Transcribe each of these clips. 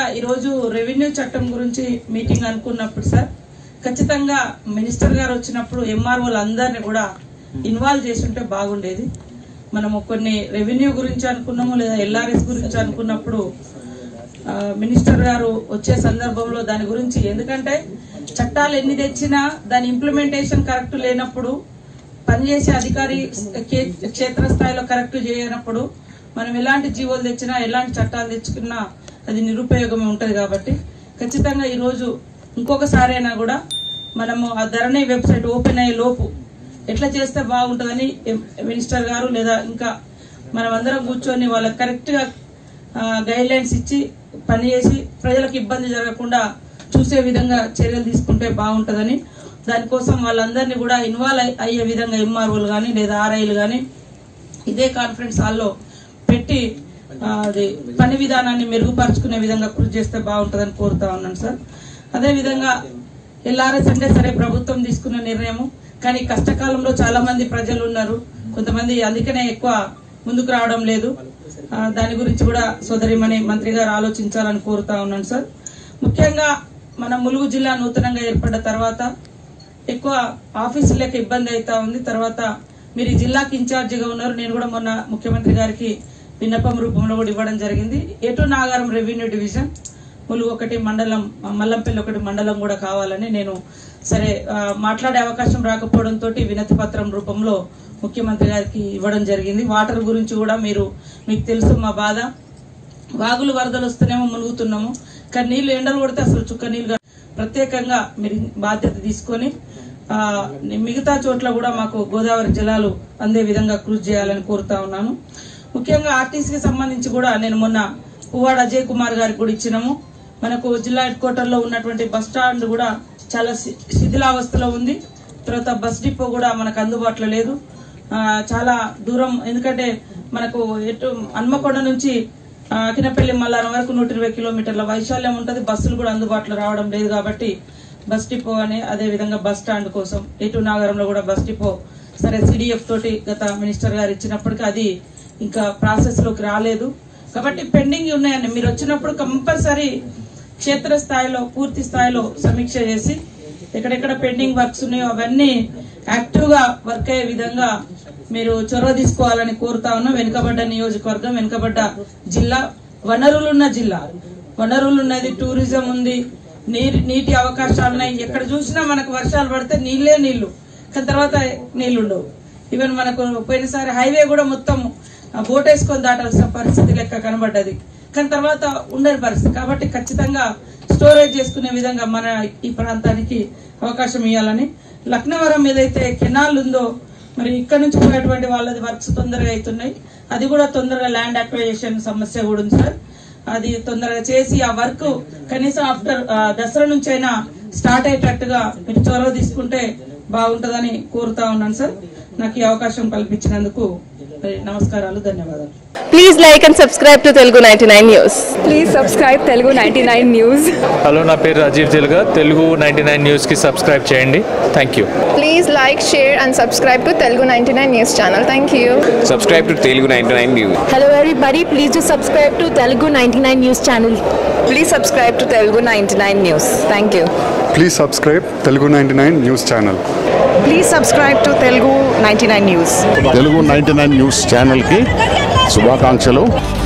ఈరోజు రెవెన్యూ చట్టం గురించి మీటింగ్ అనుకున్నప్పుడు సార్ ఖచ్చితంగా మినిస్టర్ గారు వచ్చినప్పుడు ఎంఆర్ఓలు అందరినీ కూడా ఇన్వాల్వ్ చేసి ఉంటే బాగుండేది మనము కొన్ని రెవెన్యూ గురించి అనుకున్నాము లేదా ఎల్ఆర్ఎస్ గురించి అనుకున్నప్పుడు ఆ, మినిస్టర్ గారు వచ్చే సందర్భంలో దాని గురించి ఎందుకంటే చట్టాలు ఎన్ని తెచ్చినా దాని ఇంప్లిమెంటేషన్ కరెక్ట్ లేనప్పుడు పనిచేసే అధికారి కే- క్షేత్రస్థాయిలో కరెక్ట్ చేయనప్పుడు మనం ఎలాంటి జీవోలు తెచ్చినా ఎలాంటి చట్టాలు తెచ్చుకున్నా అది నిరుపయోగమే ఉంటుంది కాబట్టి ఖచ్చితంగా ఈరోజు ఇంకొకసారి అయినా కూడా మనము ఆ ధరణి వెబ్సైట్ ఓపెన్ అయ్యే లోపు ఎట్లా చేస్తే బాగుంటుందని ఎం- మినిస్టర్ గారు లేదా ఇంకా మనం అందరం కూర్చొని వాళ్ళకి కరెక్ట్గా గైడ్ లైన్స్ ఇచ్చి పనిచేసి ప్రజలకు ఇబ్బంది జరగకుండా చూసే విధంగా చర్యలు తీసుకుంటే బాగుంటుందని దానికోసం వాళ్ళందరినీ కూడా ఇన్వాల్వ్ అయ్యే విధంగా ఎంఆర్ఓలు కానీ లేదా ఆర్ఐలు కానీ ఇదే కాన్ఫరెన్స్ హాల్లో పెట్టి ఆ, అది పని విధానాన్ని మెరుగుపరుచుకునే విధంగా కృషి చేస్తే బాగుంటుందని కోరుతా ఉన్నాను సార్ అదేవిధంగా ఎల్ఆర్ఎస్ అంటే సరే ప్రభుత్వం తీసుకున్న నిర్ణయము కానీ కష్టకాలంలో చాలా మంది ప్రజలు ఉన్నారు కొంతమంది అందుకనే ఎక్కువ ముందుకు రావడం లేదు ఆ, దాని గురించి కూడా సోదరిమణి మంత్రి గారు ఆలోచించాలని కోరుతా ఉన్నాను సార్ ముఖ్యంగా మన ములుగు జిల్లా నూతనంగా ఏర్పడ్డ తర్వాత ఎక్కువ ఆఫీసులకు ఇబ్బంది అవుతా ఉంది తర్వాత మీరు ఈ జిల్లాకి ఇన్ఛార్జిగా ఉన్నారు నేను కూడా మొన్న ముఖ్యమంత్రి గారికి విన్నపం రూపంలో కూడా ఇవ్వడం జరిగింది ఎటు నాగారం రెవెన్యూ డివిజన్ ములుగు ఒకటి మండలం ఆ, మల్లంపల్లి ఒకటి మండలం కూడా కావాలని నేను సరే ఆ, మాట్లాడే అవకాశం రాకపోవడంతో వినతి పత్రం రూపంలో ముఖ్యమంత్రి గారికి ఇవ్వడం జరిగింది వాటర్ గురించి కూడా మీరు మీకు తెలుసు మా బాధ వాగులు వరదలు వస్తేనేమో మునుగుతున్నాము కానీ నీళ్లు ఎండలు కొడితే అసలు చుక్క నీళ్ళు ప్రత్యేకంగా మీరు బాధ్యత తీసుకొని ఆ, మిగతా చోట్ల కూడా మాకు గోదావరి జలాలు అందే విధంగా కృషి చేయాలని కోరుతా ఉన్నాను ముఖ్యంగా ఆర్టీసీకి సంబంధించి కూడా నేను మొన్న పువ్వాడ అజయ్ కుమార్ గారికి కూడా ఇచ్చినాము మనకు జిల్లా హెడ్ క్వార్టర్లో ఉన్నటువంటి బస్ స్టాండ్ కూడా చాలా శి- శిథిలావస్థలో ఉంది తర్వాత బస్ డిపో కూడా మనకు అందుబాటులో లేదు ఆ, చాలా దూరం ఎందుకంటే మనకు ఎటు హన్మకొండ నుంచి ఆ, అకినపల్లి మల్లారం వరకు నూట ఇరవై కిలోమీటర్ల వైశాల్యం ఉంటుంది బస్సులు కూడా అందుబాటులో రావడం లేదు కాబట్టి బస్ డిపో అని అదే విధంగా బస్ స్టాండ్ కోసం ఎటు నాగరంలో కూడా బస్ డిపో సరే సిడిఎఫ్ తోటి గత మినిస్టర్ గారు ఇచ్చినప్పటికీ అది ఇంకా ప్రాసెస్ లోకి రాలేదు కాబట్టి పెండింగ్ ఉన్నాయండి మీరు వచ్చినప్పుడు కంపల్సరీ క్షేత్ర స్థాయిలో పూర్తి స్థాయిలో సమీక్ష చేసి ఎక్కడెక్కడ పెండింగ్ వర్క్స్ ఉన్నాయో అవన్నీ యాక్టివ్ గా వర్క్ అయ్యే విధంగా మీరు చొరవ తీసుకోవాలని కోరుతా ఉన్నాం వెనుకబడ్డ నియోజకవర్గం వెనుకబడ్డ జిల్లా వనరులున్న జిల్లా వనరులు ఉన్నది టూరిజం ఉంది నీటి నీటి అవకాశాలు ఉన్నాయి ఎక్కడ చూసినా మనకు వర్షాలు పడితే నీళ్ళే నీళ్లు కానీ తర్వాత నీళ్లు ఉండవు ఈవెన్ మనకు పోయినసారి హైవే కూడా మొత్తం ఆ, బోట్ వేసుకొని దాటాల్సిన పరిస్థితి లెక్క కనబడ్డది కానీ తర్వాత ఉండని పరిస్థితి కాబట్టి ఖచ్చితంగా స్టోరేజ్ చేసుకునే విధంగా మన ఈ ప్రాంతానికి అవకాశం ఇవ్వాలని లక్నవరం ఏదైతే కెనాల్ ఉందో మరి ఇక్కడ నుంచి పోయేటువంటి వాళ్ళది వర్క్స్ తొందరగా అవుతున్నాయి అది కూడా తొందరగా ల్యాండ్ అక్వైజేషన్ సమస్య కూడా ఉంది సార్ అది తొందరగా చేసి ఆ వర్క్ కనీసం ఆఫ్టర్ దసరా నుంచి అయినా స్టార్ట్ అయ్యేటట్టుగా మీరు చొరవ తీసుకుంటే బాగుంటుందని కోరుతా ఉన్నాను సార్ నాకు ఈ అవకాశం కల్పించినందుకు మరి నమస్కారాలు ధన్యవాదాలు Please like and subscribe to Telugu 99 News. Please subscribe Telugu ninety nine news hello నా పేరు రాజీవ్ తెలుగా తెలుగు నైంటీ నైన్ న్యూస్కి సబ్స్క్రైబ్ చేయండి thank you Please like, share and subscribe to Telugu 99 News channel. Thank you. subscribe to Telugu 99 News. Hello everybody, please do subscribe to Telugu 99 News channel. Please subscribe to Telugu ninety nine news thank you please subscribe Telugu ninety nine news channel please subscribe to Telugu ninety nine news Telugu ninety nine news ఛానల్కి శుభాకాంక్షలు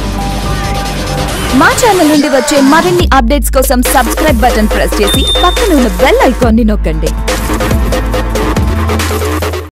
మా channel నుండి వచ్చే మరిన్ని updates కోసం subscribe button press చేసి పక్కన ఉన్న బెల్ ఐకాన్ని నొక్కండి